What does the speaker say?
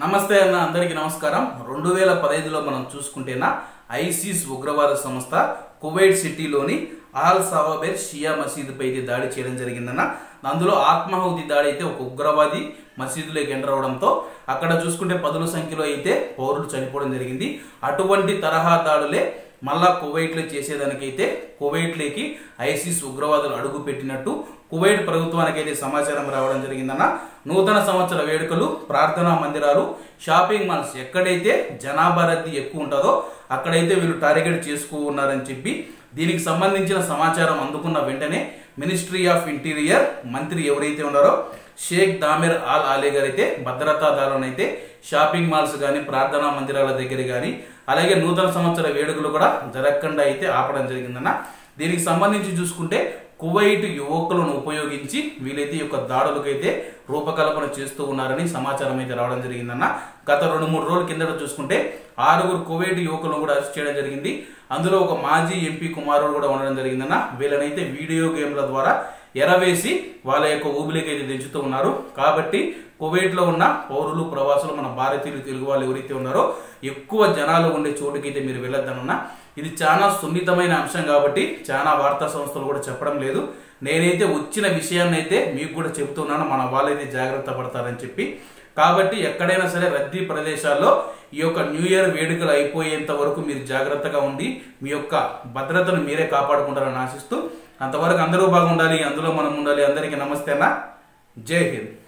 నమస్తే అన్న అందరికీ నమస్కారం రెండు వేల పదహైదులో మనం చూసుకుంటేనా ఐసిస్ ఉగ్రవాద సంస్థ కువైట్ సిటీలోని ఆల్ సవాబెర్ షియా మసీదుపై అయితే దాడి చేయడం జరిగిందన్న అందులో ఆత్మాహుతి దాడి అయితే ఒక ఉగ్రవాది మసీదులోకి ఎంటర్ అవడంతో అక్కడ చూసుకుంటే పదుల సంఖ్యలో అయితే పౌరులు చనిపోవడం జరిగింది అటువంటి తరహా దాడులే మళ్ళా కువైట్లో చేసేదానికైతే కువైట్లోకి ఐసిస్ ఉగ్రవాదులు అడుగు పెట్టినట్టు కువైట్ ప్రభుత్వానికి అయితే సమాచారం రావడం జరిగిందన్న నూతన సంవత్సర వేడుకలు ప్రార్థనా మందిరాలు షాపింగ్ మాల్స్ ఎక్కడైతే జనాభా రద్దీ ఎక్కువ ఉంటుందో అక్కడైతే వీళ్ళు టార్గెట్ చేసుకు ఉన్నారని చెప్పి దీనికి సంబంధించిన సమాచారం అందుకున్న వెంటనే మినిస్ట్రీ ఆఫ్ ఇంటీరియర్ మంత్రి ఎవరైతే ఉన్నారో షేక్ దామిర్ ఆల్ ఆలే గారు అయితే భద్రతా దళాలను అయితే షాపింగ్ మాల్స్ కానీ ప్రార్థనా మందిరాల దగ్గర కానీ అలాగే నూతన సంవత్సర వేడుకలు కూడా జరగకుండా అయితే ఆపడం జరిగిందన్న దీనికి సంబంధించి చూసుకుంటే కువైట్ యువకులను ఉపయోగించి వీలైతే ఈ యొక్క దాడులకు అయితే రూపకల్పన చేస్తూ ఉన్నారని సమాచారం అయితే రావడం జరిగిందన్న గత రెండు మూడు రోజుల కిందట చూసుకుంటే ఆరుగురు కువైట్ యువకులను కూడా అరెస్ట్ చేయడం జరిగింది అందులో ఒక మాజీ ఎంపీ కుమారుడు కూడా ఉండడం జరిగిందన్న వీళ్ళనైతే వీడియో గేమ్ల ద్వారా ఎరవేసి వాళ్ళ యొక్క ఊబిలికి అయితే దించుతూ ఉన్నారు కాబట్టి కువైట్ లో ఉన్న పౌరులు ప్రవాసులు మన భారతీయులు తెలుగు వాళ్ళు ఎవరైతే ఉన్నారో ఎక్కువ జనాలు ఉండే చోటుకైతే మీరు వెళ్ళొద్దనన్నా ఇది చాలా సున్నితమైన అంశం కాబట్టి చాలా వార్తా సంస్థలు కూడా చెప్పడం లేదు నేనైతే వచ్చిన విషయాన్ని అయితే మీకు కూడా చెప్తున్నాను మన వాళ్ళైతే జాగ్రత్త పడతారని చెప్పి కాబట్టి ఎక్కడైనా సరే రద్దీ ప్రదేశాల్లో ఈ యొక్క న్యూ ఇయర్ వేడుకలు అయిపోయేంత వరకు మీరు జాగ్రత్తగా ఉండి మీ యొక్క భద్రతను మీరే కాపాడుకుంటారని ఆశిస్తూ అంతవరకు అందరూ బాగుండాలి అందులో మనం ఉండాలి అందరికీ నమస్తే అన్న జై హింద్